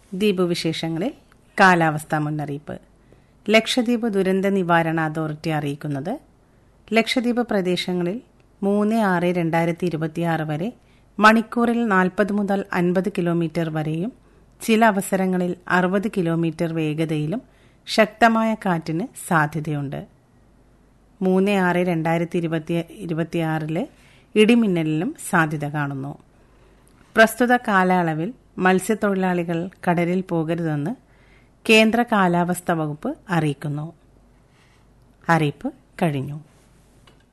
ദ്വീപ് വിശേഷങ്ങളിൽ കാലാവസ്ഥാ മുന്നറിയിപ്പ് ലക്ഷദ്വീപ് ദുരന്ത നിവാരണ അതോറിറ്റി അറിയിക്കുന്നത് ലക്ഷദ്വീപ് പ്രദേശങ്ങളിൽ മൂന്ന് ആറ് രണ്ടായിരത്തി ഇരുപത്തിയാറ് വരെ മണിക്കൂറിൽ നാൽപ്പത് മുതൽ അൻപത് കിലോമീറ്റർ വരെയും ചില അവസരങ്ങളിൽ അറുപത് കിലോമീറ്റർ വേഗതയിലും ശക്തമായ കാറ്റിന് സാധ്യതയുണ്ട് മൂന്ന് ആറ് രണ്ടായിരത്തി ഇരുപത്തി ഇരുപത്തിയാറില് ഇടിമിന്നലിനും സാധ്യത കാണുന്നു പ്രസ്തുത കാലയളവിൽ മത്സ്യത്തൊഴിലാളികൾ കടലിൽ പോകരുതെന്ന് കേന്ദ്ര കാലാവസ്ഥാ വകുപ്പ് അറിയിക്കുന്നു അറിയിപ്പ് കഴിഞ്ഞു